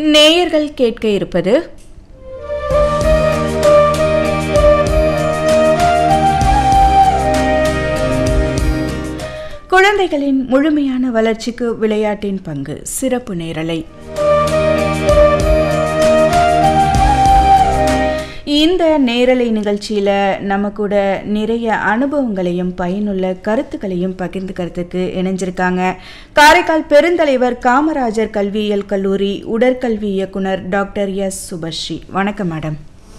நேயர்கள் கேட்க இருப்பது குழந்தைகளின் முழுமையான வளர்ச்சிக்கு விளையாட்டின் பங்கு சிறப்பு நேரலை இந்த நேரலை நிகழ்ச்சியில் நம்ம கூட நிறைய அனுபவங்களையும் பயனுள்ள கருத்துக்களையும் பகிர்ந்துக்கிறதுக்கு இணைஞ்சிருக்காங்க காரைக்கால் பெருந்தலைவர் காமராஜர் கல்வியியல் கல்லூரி உடற்கல்வி இயக்குனர் டாக்டர் எஸ் சுபஸ்ரீ வணக்கம் மேடம்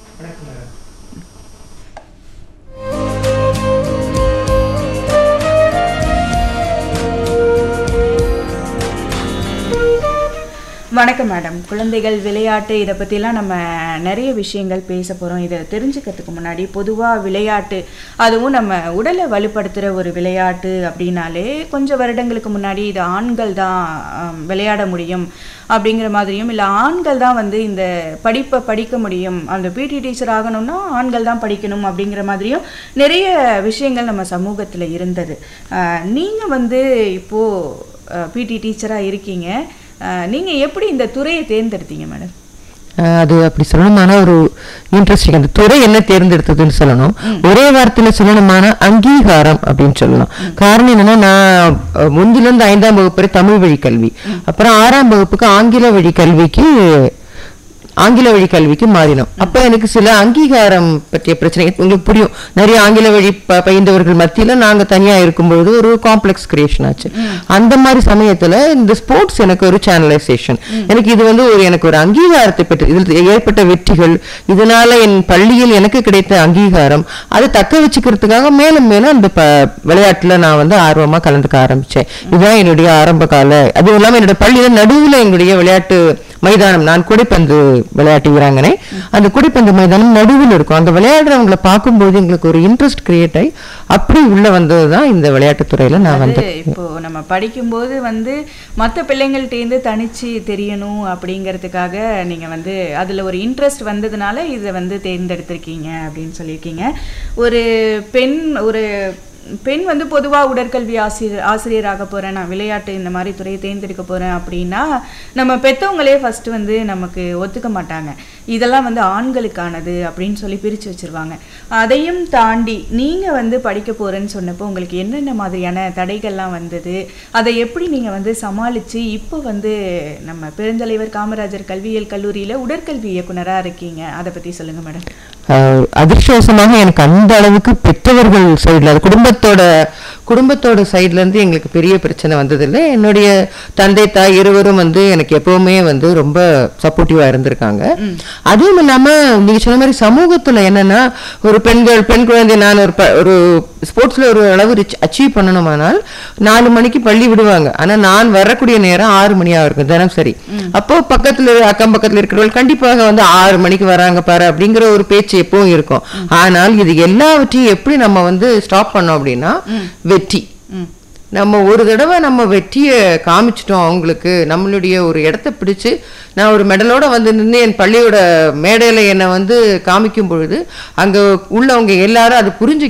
வணக்கம் மேடம் குழந்தைகள் விளையாட்டு இதை பற்றிலாம் நம்ம நிறைய விஷயங்கள் பேச போகிறோம் இதை தெரிஞ்சுக்கிறதுக்கு முன்னாடி பொதுவாக விளையாட்டு அதுவும் நம்ம உடலை வலுப்படுத்துகிற ஒரு விளையாட்டு அப்படின்னாலே கொஞ்சம் வருடங்களுக்கு முன்னாடி இது ஆண்கள் தான் ஆம், விளையாட முடியும் அப்படிங்கிற மாதிரியும் இல்லை ஆண்கள் தான் வந்து இந்த படிப்பை படிக்க முடியும் அந்த பிடி டீச்சர் ஆகணும்னா ஆண்கள் தான் படிக்கணும் அப்படிங்கிற மாதிரியும் நிறைய விஷயங்கள் நம்ம சமூகத்தில் இருந்தது நீங்கள் வந்து இப்போது பிடி டீச்சராக இருக்கீங்க அஹ், நீங்க எப்படி இந்த துறையை தேர்ந்தெடுத்தீங்க மேடம் அஹ் அது அப்படி சொல்லணுமான ஒரு இன்ட்ரெஸ்டிங் அந்த துறை என்ன தேர்ந்தெடுத்ததுன்னு சொல்லணும் ஒரே வார்த்தையில சொல்லணுமான அங்கீகாரம் அப்படின்னு சொல்லலாம் காரணம் என்னன்னா நான் அஹ், முந்தில இருந்து ஐந்தாம் வகுப்பு வரை தமிழ் வழி கல்வி அப்புறம் ஆறாம் வகுப்புக்கு ஆங்கில வழி கல்விக்கு ஆங்கில வழி கல்விக்கு மாறினோம் அப்ப எனக்கு சில அங்கீகாரம் பற்றிய பிரச்சனை உங்களுக்கு புரியும் நிறைய ஆங்கில வழி ப- பயின்றவர்கள் மத்தியில நாங்க தனியா இருக்கும்பொழுது ஒரு காம்ப்ளெக்ஸ் கிரியேஷன் ஆச்சு அந்த மாதிரி சமயத்துல இந்த ஸ்போர்ட்ஸ் எனக்கு ஒரு சேனலைசேஷன் எனக்கு இது வந்து ஒரு எனக்கு ஒரு அங்கீகாரத்தை பெற்று இதில் ஏற்பட்ட வெற்றிகள் இதனால என் பள்ளியில் எனக்கு கிடைத்த அங்கீகாரம் அதை தக்க வச்சுக்கிறதுக்காக மேலும் மேலும் அந்த ப விளையாட்டுல நான் வந்து ஆர்வமா கலந்துக்க ஆரம்பிச்சேன் இதுதான் என்னுடைய ஆரம்ப கால அதுவும் இல்லாம என்னோட பள்ளியில நடுவுல எங்களுடைய விளையாட்டு மைதானம் நான் குடிப்பந்து விளையாட்டு வீராங்கனை அந்த குடிப்பந்து மைதானம் நடுவில் இருக்கும் அந்த விளையாடுறவங்களை பார்க்கும்போது எங்களுக்கு ஒரு இன்ட்ரெஸ்ட் கிரியேட் ஆகி அப்படி உள்ள வந்ததுதான் இந்த விளையாட்டுத் துறையில நான் அது வந்தேன் இப்போ நம்ம படிக்கும்போது வந்து மற்ற பிள்ளைங்கள்ட்டேருந்து தனிச்சு தெரியணும் அப்படிங்கிறதுக்காக நீங்க வந்து அதுல ஒரு இன்ட்ரெஸ்ட் வந்ததுனால இதை வந்து தேர்ந்தெடுத்திருக்கீங்க அப்படின்னு சொல்லியிருக்கீங்க ஒரு பெண் ஒரு பெண் வந்து பொதுவாக உடற்கல்வி ஆசிரியர் ஆசிரியராக போகிறேன் நான் விளையாட்டு இந்த மாதிரி துறையை தேர்ந்தெடுக்க போகிறேன் அப்படின்னா நம்ம பெற்றவங்களே ஃபஸ்ட்டு வந்து நமக்கு ஒத்துக்க மாட்டாங்க இதெல்லாம் வந்து ஆண்களுக்கானது அப்படின்னு சொல்லி பிரித்து வச்சிருவாங்க அதையும் தாண்டி நீங்கள் வந்து படிக்க போகிறேன்னு சொன்னப்போ உங்களுக்கு என்னென்ன மாதிரியான தடைகள்லாம் வந்தது அதை எப்படி நீங்கள் வந்து சமாளித்து இப்போ வந்து நம்ம பெருந்தலைவர் காமராஜர் கல்வியியல் கல்லூரியில் உடற்கல்வி இயக்குனராக இருக்கீங்க அதை பற்றி சொல்லுங்கள் மேடம் ஆஹ் அதிர்ஷ்டவசமாக எனக்கு அந்த அளவுக்கு பெற்றவர்கள் சைடுல அது குடும்பத்தோட குடும்பத்தோட சைடுல இருந்து எங்களுக்கு பெரிய பிரச்சனை வந்ததில்லை என்னுடைய தந்தை தாய் இருவரும் வந்து எனக்கு எப்பவுமே வந்து ரொம்ப சப்போர்ட்டிவா இருந்திருக்காங்க அதுவும் இல்லாம நீங்க சொன்ன மாதிரி சமூகத்துல என்னன்னா ஒரு பெண்கள் பெண் குழந்தை நான் ஒரு ப- ஒரு ஸ்போர்ட்ஸ்ல ஒரு அளவு அச்சீவ் பண்ணணுமானால் நாலு மணிக்கு பள்ளி விடுவாங்க ஆனா நான் வரக்கூடிய நேரம் ஆறு மணியா இருக்கும் தினம் சரி அப்போ பக்கத்துல இரு- அக்கம் பக்கத்துல இருக்கிறவர்கள் கண்டிப்பாக வந்து ஆறு மணிக்கு வராங்க பாரு அப்படிங்கிற ஒரு பேச்சு எப்பவும் இருக்கும் ஆனால் இது எல்லாவற்றையும் எப்படி நம்ம வந்து ஸ்டாப் பண்ணோம் அப்படின்னா வெற்றி நம்ம ஒரு தடவை நம்ம வெற்றியை காமிச்சிட்டோம் அவங்களுக்கு நம்மளுடைய ஒரு இடத்த பிடிச்சு நான் ஒரு மெடலோட வந்து நின்று என் பள்ளியோட மேடையில என்னை வந்து காமிக்கும் பொழுது அங்க உள்ளவங்க எல்லாரும் அது புரிஞ்சு